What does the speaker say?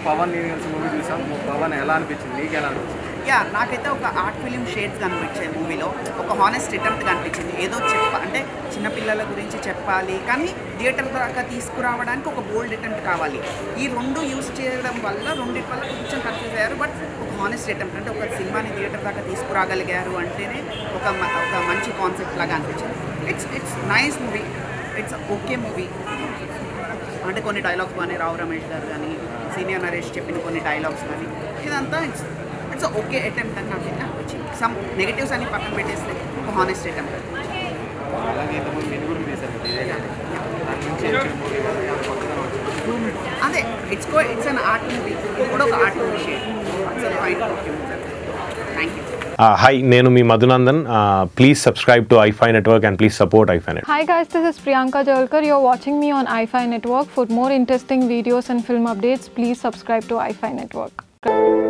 పవన్ నేను కలిసి మూవీ చూసాం పవన్ ఎలా అనిపించింది నీకు ఎలా అనిపించింది యా నాకైతే ఒక ఆర్ట్ ఫిలిం షేడ్స్ కనిపించాయి మూవీలో ఒక హానెస్ట్ అటెంప్ట్ కనిపించింది ఏదో చెప్ప అంటే చిన్నపిల్లల గురించి చెప్పాలి కానీ థియేటర్ దాకా తీసుకురావడానికి ఒక బోల్డ్ అటెంప్ట్ కావాలి ఈ రెండు యూస్ చేయడం వల్ల రెండింటి వల్ల కొంచెం కన్ఫ్యూజ్ అయ్యారు బట్ ఒక హానెస్ట్ అటెంప్ట్ అంటే ఒక సినిమాని థియేటర్ దాకా తీసుకురాగలిగారు అంటేనే ఒక మ- ఒక మంచి కాన్సెప్ట్ లాగా అనిపించింది it's it's nice movie it's okay movie అంటే కొన్ని డైలాగ్స్ కానీ రావు రమేష్ గారు కానీ సీనియర్ నరేష్ చెప్పిన కొన్ని డైలాగ్స్ కానీ ఇదంతా ఇట్స్ ఇట్స్ ఓకే అటెంప్ట్ అని నాకు అనిపించింది సమ్ నెగటివ్స్ అన్ని పక్కన పెట్టేస్తే ఒక హానెస్ట్ అటెంప్ట్ అలాగే ఇంతకుముందు నేను కూడా తీశాను కదా ఇదే కానీ దాని నుంచి వచ్చిన మూవీ కొత్తగా వచ్చింది అదే ఇట్స్ కో ఇట్స్ అన్ ఆర్ట్ మూవీ ఇది కూడా ఒక art movie shade it's fine thank you hi నేను మీ Madhunandan please subscribe to iFi network and please support iFi net Hi guys, this is Priyanka Jalkar. You're watching me on iFi Network. For more interesting videos and film updates, please subscribe to iFi Network.